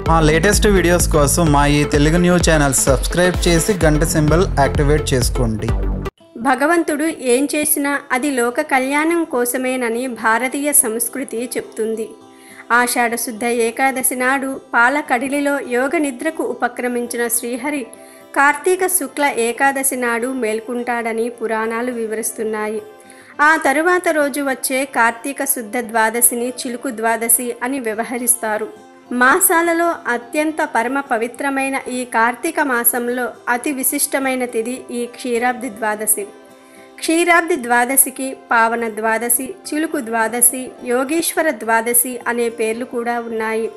మా latest videos కోసం మా ఈ తెలుగు న్యూస్ ఛానల్ సబ్స్క్రైబ్ చేసి గంట సింబల్ యాక్టివేట్ చేసుకోండి భగవంతుడు ఏం చేసినా అది లోక కళ్యాణం కోసమేనని భారతీయ సంస్కృతి చెప్తుంది ఆషాఢశుద్ధ ఏకాదశి నాడు పాల కడిలిలో యోగ నిద్రకు ఉపక్రమించిన శ్రీహరి కార్తీక శుక్ల ఏకాదశి నాడు మేల్కుంటాడని పురాణాలు వివరిస్తున్నాయి ఆ తరువాత రోజు వచ్చే కార్తీక శుద్ధ ద్వాదశిని చిలుకు ద్వాదశి అని వ్యవహరిస్తారు మాసాలలో అత్యంత పరమ పవిత్రమైన ఈ కార్తీక మాసంలో అతి విశిష్టమైన తిథి ఈ క్షీరాబ్ది ద్వాదశి క్షీరాబ్ది ద్వాదశికి పావన ద్వాదశి చిలుకు ద్వాదశి యోగేశ్వర ద్వాదశి అనే పేర్లు కూడా ఉన్నాయి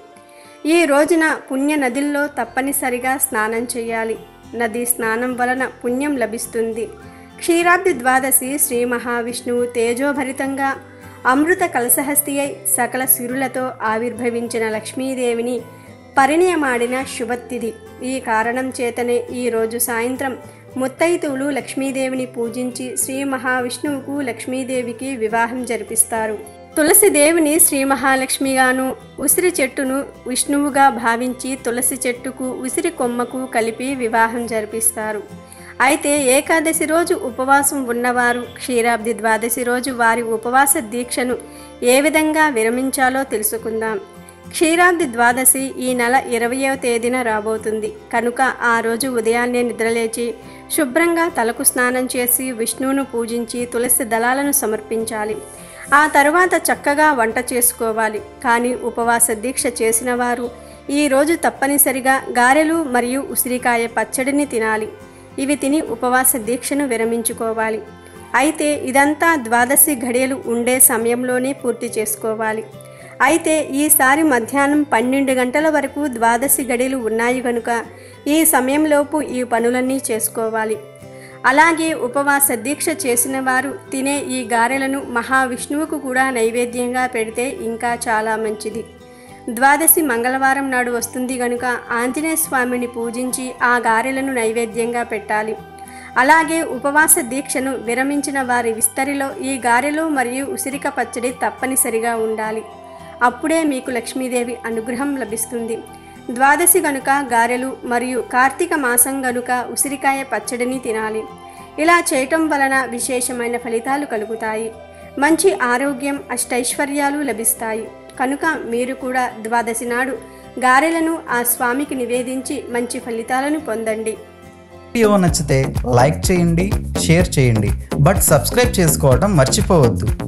ఈ రోజున పుణ్య నదుల్లో తప్పనిసరిగా స్నానం చేయాలి నది స్నానం వలన పుణ్యం లభిస్తుంది క్షీరాబ్ది ద్వాదశి శ్రీ మహావిష్ణువు తేజోభరితంగా అమృత కలసహస్తి అయి సకల సిరులతో ఆవిర్భవించిన లక్ష్మీదేవిని పరిణయమాడిన శుభతిథి ఈ కారణం చేతనే ఈ రోజు సాయంత్రం ముత్తైతువులు లక్ష్మీదేవిని పూజించి శ్రీ మహావిష్ణువుకు లక్ష్మీదేవికి వివాహం జరిపిస్తారు తులసి దేవిని శ్రీ మహాలక్ష్మిగాను ఉసిరి చెట్టును విష్ణువుగా భావించి తులసి చెట్టుకు ఉసిరి కొమ్మకు కలిపి వివాహం జరిపిస్తారు అయితే ఏకాదశి రోజు ఉపవాసం ఉన్నవారు క్షీరాబ్ది ద్వాదశి రోజు వారి ఉపవాస దీక్షను ఏ విధంగా విరమించాలో తెలుసుకుందాం క్షీరాబ్ది ద్వాదశి ఈ నెల ఇరవయవ తేదీన రాబోతుంది కనుక ఆ రోజు ఉదయాన్నే నిద్రలేచి శుభ్రంగా తలకు స్నానం చేసి విష్ణువును పూజించి తులసి దళాలను సమర్పించాలి ఆ తరువాత చక్కగా వంట చేసుకోవాలి కానీ ఉపవాస దీక్ష చేసిన వారు ఈ రోజు తప్పనిసరిగా గారెలు మరియు ఉసిరికాయ పచ్చడిని తినాలి ఇవి తిని ఉపవాస దీక్షను విరమించుకోవాలి అయితే ఇదంతా ద్వాదశి ఘడియలు ఉండే సమయంలోనే పూర్తి చేసుకోవాలి అయితే ఈసారి మధ్యాహ్నం పన్నెండు గంటల వరకు ద్వాదశి గడియలు ఉన్నాయి కనుక ఈ సమయంలోపు ఈ పనులన్నీ చేసుకోవాలి అలాగే ఉపవాస దీక్ష చేసిన వారు తినే ఈ గారెలను మహావిష్ణువుకు కూడా నైవేద్యంగా పెడితే ఇంకా చాలా మంచిది ద్వాదశి మంగళవారం నాడు వస్తుంది గనుక ఆంజనేయ స్వామిని పూజించి ఆ గారెలను నైవేద్యంగా పెట్టాలి అలాగే ఉపవాస దీక్షను విరమించిన వారి విస్తరిలో ఈ గారెలు మరియు ఉసిరిక పచ్చడి తప్పనిసరిగా ఉండాలి అప్పుడే మీకు లక్ష్మీదేవి అనుగ్రహం లభిస్తుంది ద్వాదశి గనుక గారెలు మరియు కార్తీక మాసం గనుక ఉసిరికాయ పచ్చడిని తినాలి ఇలా చేయటం వలన విశేషమైన ఫలితాలు కలుగుతాయి మంచి ఆరోగ్యం అష్టైశ్వర్యాలు లభిస్తాయి కనుక మీరు కూడా ద్వాదశి నాడు గారెలను ఆ స్వామికి నివేదించి మంచి ఫలితాలను పొందండి వీడియో నచ్చితే లైక్ చేయండి షేర్ చేయండి బట్ సబ్స్క్రైబ్ చేసుకోవడం మర్చిపోవద్దు